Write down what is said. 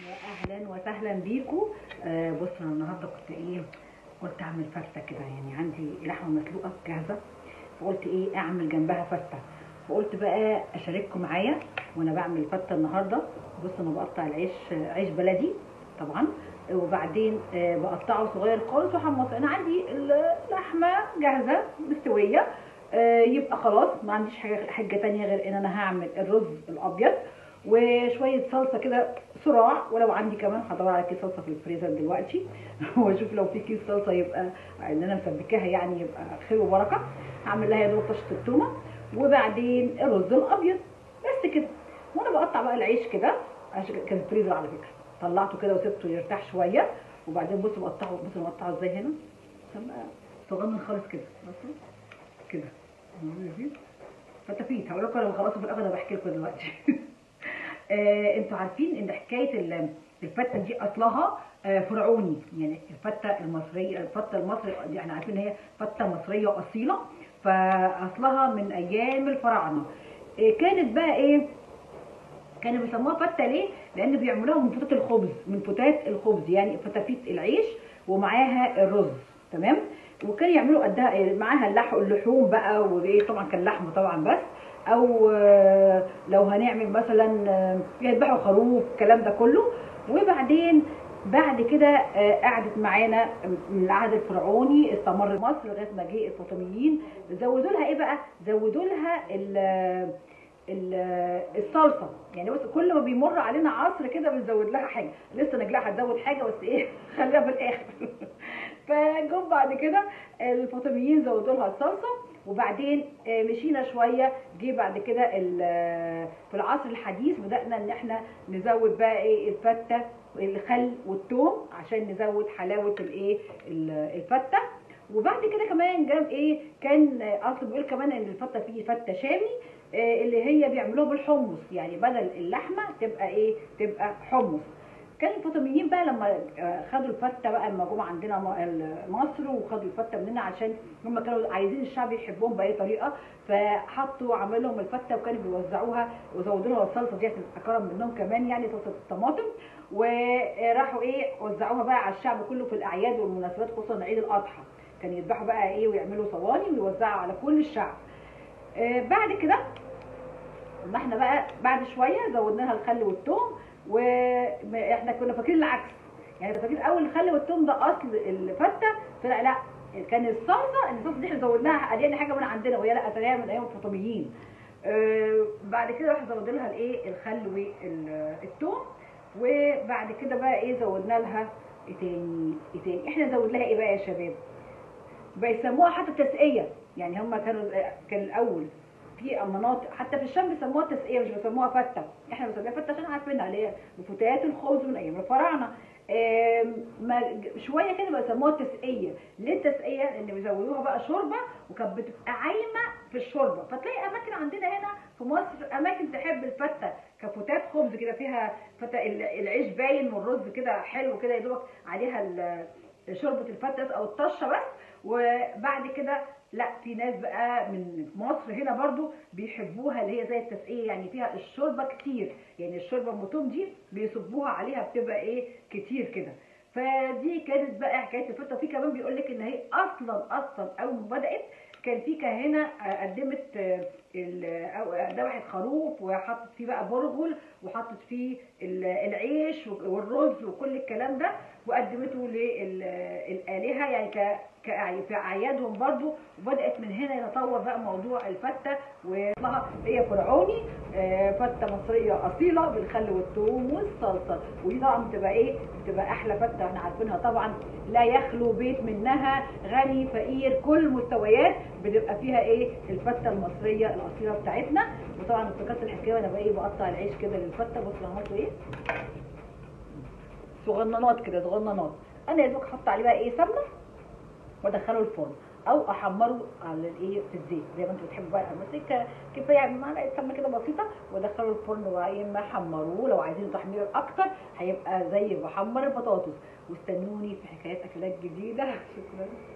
يا اهلا وسهلا بيكم آه بصوا انا النهارده كنت ايه قلت اعمل فته كده يعني عندي لحمه مسلوقه جاهزه فقلت ايه اعمل جنبها فته فقلت بقى اشارككم معايا وانا بعمل فته النهارده بصوا انا بقطع العيش عيش بلدي طبعا وبعدين آه بقطعه صغير خالص واحمصه انا عندي اللحمه جاهزه مستويه آه يبقى خلاص ما عنديش حاجه حاجه تانية غير ان انا هعمل الرز الابيض وشويه صلصه كده صراع ولو عندي كمان هدور على كيس صلصه في الفريزر دلوقتي واشوف لو في كيس صلصه يبقى ان انا مسبكاها يعني يبقى خير وبركه هعمل لها يا دوب طشه التومه وبعدين الرز الابيض بس كده وانا بقطع بقى العيش كده عشان كان الفريزر على فكره طلعته كده وسبته يرتاح شويه وبعدين بصوا بقطعه بصوا بقطعه ازاي هنا بقى صغنن خالص كده بصوا كده فتفيت هقول لكم لما خلصوا في الاخر انا بحكي لكم دلوقتي آه انتوا عارفين ان حكايه الفته دي اصلها آه فرعوني يعني الفته المصريه الفته المصري دي احنا عارفين ان هي فته مصريه اصيله فاصلها من ايام الفراعنه آه كانت بقى ايه كانوا بيسموها فته ليه لان بيعملوها من فتات الخبز من فتات الخبز يعني فتافيت العيش ومعاها الرز تمام وكان يعملوا قدها معاها اللحم اللحوم بقى وايه طبعا كان لحمه طبعا بس او لو هنعمل مثلا يذبحوا خروف الكلام ده كله وبعدين بعد كده قعدت معانا من العهد الفرعوني استمر مصر لغايه ما جه الفاطميين زودوا لها ايه بقى زودوا لها الصلصه يعني بص كل ما بيمر علينا عصر كده بنزود لها حاجه لسه نجلاء هتزود حاجه بس ايه خليها في الاخر فجم بعد كده الفاطميين زودوا لها الصلصه وبعدين مشينا شويه جه بعد كده في العصر الحديث بدانا ان احنا نزود بقى ايه الفته الخل والثوم عشان نزود حلاوه الايه الفته وبعد كده كمان جاب ايه كان اصل بيقول كمان ان الفته فيه فته شامي اللي هي بيعملوها بالحمص يعني بدل اللحمه تبقى ايه تبقى حمص كان الفاطميين بقى لما خدوا الفته بقى لما جم عندنا مصر وخدوا الفته مننا عشان هم كانوا عايزين الشعب يحبهم باي طريقه فحطوا عملوا لهم الفته وكانوا بيوزعوها وزودوا لها الصلصه ديت اكرم منهم كمان يعني صلصه الطماطم وراحوا ايه وزعوها بقى على الشعب كله في الاعياد والمناسبات خصوصا عيد الاضحى كان يذبحوا بقى ايه ويعملوا صواني ويوزعوا على كل الشعب آه بعد كده ما احنا بقى بعد شويه زودنا لها الخل والثوم واحنا كنا فاكرين العكس يعني فاكرين اول الخل والثوم ده اصل الفته طلع لا كان الصلصه الصلصه دي احنا زودناها قلينا حاجه من عندنا وهي لا اثريه من ايام الفاطميين آه بعد كده رحنا زودنا لها الايه الخل والثوم وبعد كده بقى ايه زودنا لها ايه تاني ايه تاني احنا زود لها ايه بقى يا شباب بيسموها حتى تسقيه يعني هم كانوا كان الاول في مناطق حتى في الشام بيسموها تسقيه مش بيسموها فته احنا بنسميها فته عشان عارفينها اللي هي بفتيات الخبز من ايام الفراعنه ما شويه كده بيسموها تسقيه ليه التسقيه لان بيزودوها بقى شوربه وكانت بتبقى عايمه في الشوربه فتلاقي اماكن عندنا هنا في مصر اماكن تحب الفته كفتات خبز كده فيها فته العيش باين والرز كده حلو كده يا دوبك عليها شوربه الفته او الطشه بس وبعد كده لا في ناس بقى من مصر هنا برضو بيحبوها اللي هي زي التسقيه يعني فيها الشوربه كتير يعني الشوربه المتوم دي بيصبوها عليها بتبقى ايه كتير كده فدي كانت بقى حكايه الفته في كمان بيقول لك ان هي اصلا اصلا اول ما بدات كان في كاهنه قدمت ذبحت خروف وحطت فيه بقى برغل وحطت فيه العيش والرز وكل الكلام ده وقدمته للالهه يعني في اعيادهم برضو وبدات من هنا يتطور بقى موضوع الفته وطلعها هي فرعوني فته مصريه اصيله بالخل والثوم والصلصه ودي طبعا بتبقى ايه بتبقى احلى فته احنا عارفينها طبعا لا يخلو بيت منها غني فقير كل مستويات بتبقى فيها ايه الفته المصريه الاصيله بتاعتنا وطبعا افتكرت الحكايه وانا بقى ايه بقطع العيش كده للفته بصوا عملته ايه صغننات كده صغننات انا يا دوب احط عليه بقى ايه سمنه وادخله الفرن او احمره على الايه في الزيت زي ما انتوا بتحبوا بقى بس كفايه يعني معلقه سمنه كده بسيطه وادخله الفرن وبعدين ما حمروه لو عايزين تحمير اكتر هيبقى زي بحمر البطاطس واستنوني في حكايات اكلات جديده شكرا